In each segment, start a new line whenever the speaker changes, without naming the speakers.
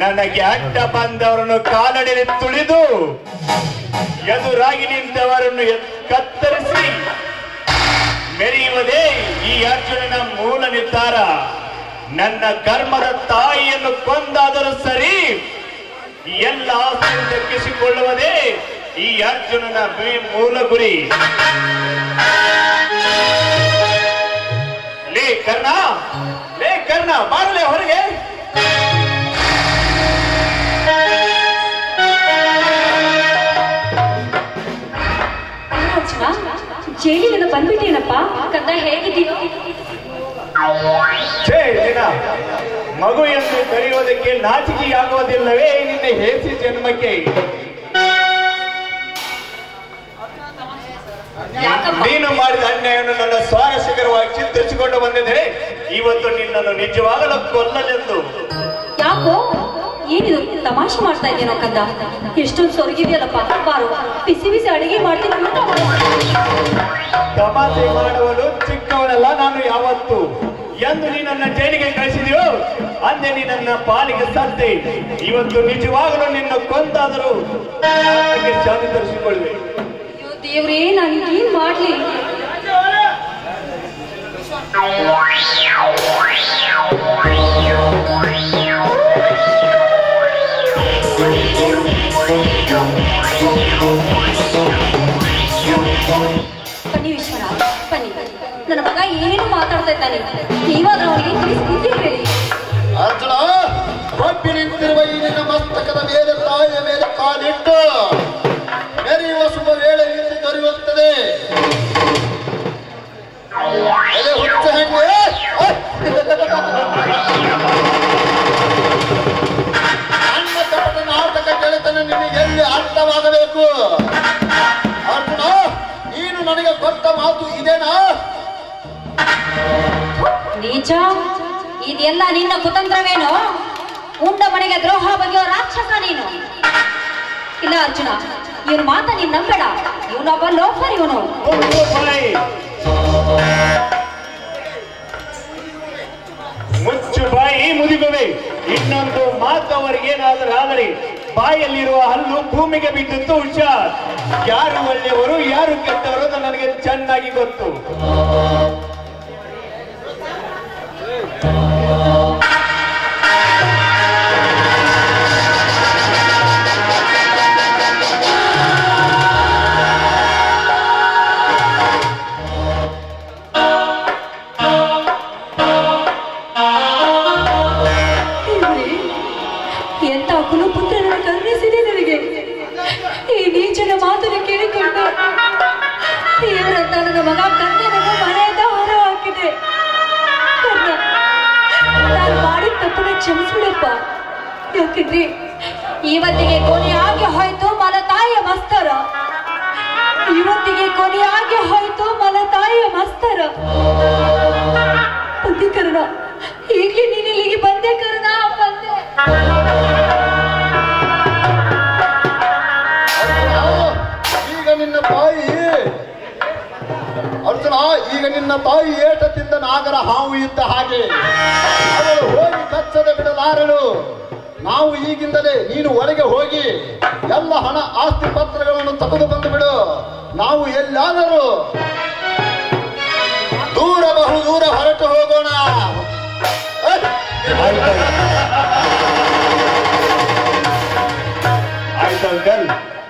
ನನಗೆ ಅಡ್ಡ ಬಂದವರನ್ನು ಕಾಲಡಿಯಲ್ಲಿ ತುಳಿದು ಎದುರಾಗಿ ನಿಂತವರನ್ನು ಎತ್- ಕತ್ತರಿಸಿ ಮೆರೆಯುವುದೇ ಈ ಅರ್ಜುನನ ಮೂಲ ನಿರ್ಧಾರ ನನ್ನ ಕರ್ಮದ ತಾಯಿಯನ್ನು ಕೊಂದಾದರೂ ಸರಿ ಈ ಎಲ್ಲ ಆಸ್ತಿಯನ್ನು ದಕ್ಕಿಸಿಕೊಳ್ಳುವುದೇ ಈ ಅರ್ಜುನನ ಮೇ- ಮೂಲ ಗುರಿ ಲೇ ಕರ್ಣ ಲೇ ಕರ್ಣ ಬಾರಲೇ ಹೊರಗೆ
ಅರ್ಜುನ ಜೈಲಿನಿಂದ ಬಂದ್ಬಿಟ್ಟೇನಪ್ಪ ಕಂದ ಹೇಗಿದ್ದೀಯೋ
ಛೇ ದಿನ ಮಗು ಎಂದು ಕರೆಯುವುದಕ್ಕೆ ನಾಚಿಕೆಯಾಗುವುದಿಲ್ಲವೇ ನಿನ್ನ ಹೇಸಿ ಜನ್ಮಕ್ಕೆ
ಯಾಕಪ್ಪ
ನೀನು ಮಾಡಿದ ಅನ್ಯಾಯವನ್ನು ನನ್ನ ಸ್ವಾರಸ್ಯಕರವಾಗಿ ಚಿತ್ರಿಸಿಕೊಂಡು ಬಂದಿದ್ದರೆ ಇವತ್ತು ನಿನ್ನನ್ನು ನಿಜವಾಗಲೂ ಕೊಲ್ಲಲೆಂದು
ಯಾಕೋ ಏನಿದು ತಮಾಷೆ ಮಾಡ್ತಾ ಇದ್ದೇನೋ ಕಂದ ಎಷ್ಟೊಂದು ಸೊರಗಿದೆಯಲ್ಲಪ್ಪ ಬಾರು ಬಿಸಿ ಬಿಸಿ ಅಡಿಗೆ ಮಾಡ್ತೀನಿ ಊಟ ಮಾಡು.
ತಮಾಷೆ ಮಾಡುವಲು ಚಿಕ್ಕವನಲ್ಲ ನಾನು ಯಾವತ್ತು ಎಂದು ನೀ ನನ್ನ ಜೈಲಿಗೆ ಕಳಿಸಿದೆಯೋ ಅಂದೇ ನೀ ನನ್ನ ಪಾಲಿಗೆ ಸತ್ತೆ ಇವತ್ತು ನಿಜವಾಗಲೂ ನಿನ್ನ ಕೊಂದಾದರೂ ನನಗೆ ಶಾಂತಿ ತರಿಸಿಕೊಳ್ಳುವೆ
ಅಯ್ಯೋ ದೇವ್ರೇ ನಾನು ಏನ್ ಮಾಡ್ಲಿ ಬನ್ನಿ ವಿಶ್ವನಾಥ್ ಬನ್ನಿ ನನ್ನ ಮಗ ಏನು ಮಾತಾಡ್ತಾ ಇದ್ದಾನೆ ನೀವಾದ್ರೂ ಅವನಿಗೆ ತಿಳಿಸಿ ಬುದ್ಧಿ ಹೇಳಿ
ಅರ್ಜುನ ಕೊಬ್ಬಿ ನಿಂತಿರುವ ಈ ನಿನ್ನ ಮಸ್ತಕದ ಮೇಲೆ ತಾಯಿಯ ಮೇಲೆ ಕಾಲಿಟ್ಟು ಮೆರೆಯುವ ಶುಭ ವೇಳೆ ನಿಂತು ದೊರೆಯುತ್ತದೆ ಎಲೆ ಹುಚ್ಚ ಹೆಣ್ಣೆ ಅಣ್ಣ ಕಪಟ ನಾಟಕ ಗೆಳೆತನ ನಿನಗೆ ಎಲ್ಲಿ ಅರ್ಥವಾಗಬೇಕು ಅರ್ಜುನ ನೀನು ನನಗೆ ಕೊಟ್ಟ ಮಾತು ಇದೇನಾ
ನೀಚ ಇದೆಲ್ಲ ನಿನ್ನ ಕುತಂತ್ರವೇನು ಉಂಡ ಮನೆಗೆ ದ್ರೋಹ ಬಗೆಯೋ ರಾಕ್ಷಸ ನೀನು ಇಲ್ಲ ಅರ್ಜುನ ಇವನು ಮಾತ ನೀನ್ ನಂಬೇಡ ಇವನೊಬ್ಬ ಲೋಫರ್ ಇವನು
ಮುಚ್ಚು ಬಾಯಿ ಮುಚ್ಚು ಬಾಯಿ ಮುದಿಗುವೆ ಇನ್ನೊಂದು ಮಾತು ಅವರಿಗೇನಾದರೂ ಆದರೆ ಬಾಯಲ್ಲಿರುವ ಹಲ್ಲು ಭೂಮಿಗೆ ಬಿದ್ದಿತ್ತು ಹುಷಾರ್ ಯಾರು ಒಳ್ಳೆಯವರು ಯಾರು ಕೆಟ್ಟವರು ಅಂತ ನನಗೆ ಚೆನ್ನಾಗಿ ಗೊತ್ತು
ಎಂತ ಕುಲಪುತ್ರನನ್ನು ಕರುಣಿಸಿದೆ ನನಗೆ ಈ ನೀಚನ ಮಾತನ್ನು ಕೇಳಿಕೊಂಡು ದೇವರಂತ ನನ್ನ ಮಗ ಕಂದನನ್ನು ಮನೆಯಿಂದ ಹೊರ ಹಾಕಿದೆ ಕರ್ಣ, ನಾನು ಮಾಡಿದ ತಪ್ಪನ್ನ ಕ್ಷಮಿಸ್ಬಿಡಪ್ಪ ಯಾಕಂದ್ರೆ ಇವತ್ತಿಗೆ ಕೊನೆಯಾಗಿ ಹೋಯ್ತು ಮಲತಾಯಿಯ ಮಸ್ತರ ಇವತ್ತಿಗೆ ಕೊನೆಯಾಗಿ ಹೋಯ್ತು ಮಲತಾಯಿಯ ಮಸ್ತರ ಬಂದೆ ಕರ್ಣ ಈಗಲೇ ನೀನು ಇಲ್ಲಿಗೆ ಬಂದೆ ಕರ್ಣ ಬಂದೆ
ಅರ್ಜುನ, ಈಗ ನಿನ್ನ ತಾಯಿ ಅರ್ಜುನ ಈಗ ನಿನ್ನ ತಾಯಿ ಏಟ ತಿಂದ ನಾಗರ ಹಾವು ಇದ್ದ ಹಾಗೆ ಅವಳು ಹೋಗಿ ಕಚ್ಚದೆ ಬಿಡಲಾರಳು ನಾವು ಈಗಿಂದಲೇ ನೀನು ಒಳಗೆ ಹೋಗಿ ಎಲ್ಲ ಹಣ ಆಸ್ತಿ ಪತ್ರಗಳನ್ನು ತೆಗೆದು ಬಂದು ಬಿಡು ನಾವು ಎಲ್ಲಾದರೂ ದೂರ ಬಹು ದೂರ ಹೊರಟು ಹೋಗೋಣ ಅಹ್!
ಆಯ್ತು ಅಂಕಲ್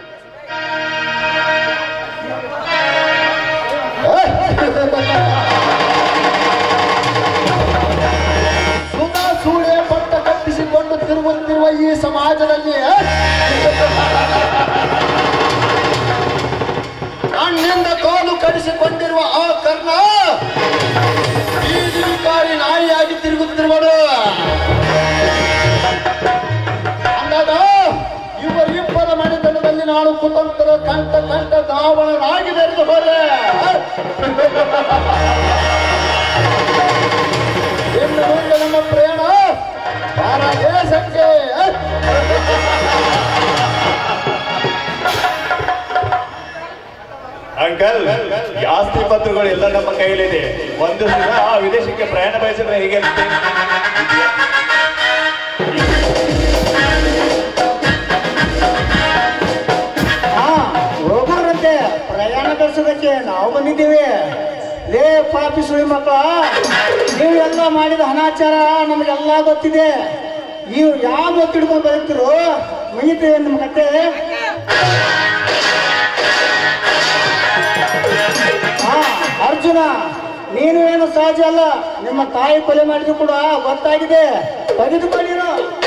ಸುತ ಸೂಳೆ ಪಟ್ಟ ಕಟ್ಟಿಸಿಕೊಂಡು ತಿರುಗುತ್ತಿರುವ ಈ ಸಮಾಜದಲ್ಲಿ ಕಣ್ಣಿಂದ ಕೋಲು ಕಡಿಸಿಕೊಂಡಿರುವ ಆ ಕರ್ಣ ಬೀದಿಕಾರಿ ನಾಯಿಯಾಗಿ ತಿರುಗುತ್ತಿರುವನು ಅಂದಾಗ ಇವರಿಬ್ಬರ ಮನೆತನದಲ್ಲಿ ನಾನು ಕುತಂತ್ರ ಕಂಠ ಕಂಠ ಧಾವಣನಾಗಿ ಬೆರೆದು ಹೋದೆ ಇನ್ನು ಮುಂದೆ ನಮ್ಮ ಪ್ರಯಾಣ ಪರದೇಶಕ್ಕೆ
ಅಂಕಲ್ ಈ ಆಸ್ತಿ ಪತ್ರಗಳು ಎಲ್ಲ ನಮ್ಮ ಕೈಯಲ್ಲಿದೆ ಒಂದು ದಿನ ಆ ವಿದೇಶಕ್ಕೆ ಪ್ರಯಾಣ ಬಯಸಿದ್ರೆ ಹೇಗೆ
ಪಾಪಿ ಸುಳಿ ಮಕ್ಕಳ ನೀವೆಲ್ಲ ಮಾಡಿದ ಅನಾಚಾರ ನಮಗೆಲ್ಲ ಗೊತ್ತಿದೆ ನೀವು ಯಾವ ಗೊತ್ತು ಹಿಡ್ಕೊಂಡು ಬದುಕ್ತಿರೋ ಮುಗಿತೀವಿ ನಿಮ್ಮ ಕತೆ ಹಾ ಅರ್ಜುನ ನೀನು ಏನು ಸಹಜ ಅಲ್ಲ ನಿಮ್ಮ ತಾಯಿ ಕೊಲೆ ಮಾಡಿದ್ರು ಕೂಡ ಗೊತ್ತಾಗಿದೆ ತೆಗೆದುಕೊಳ್ಳಿರೋ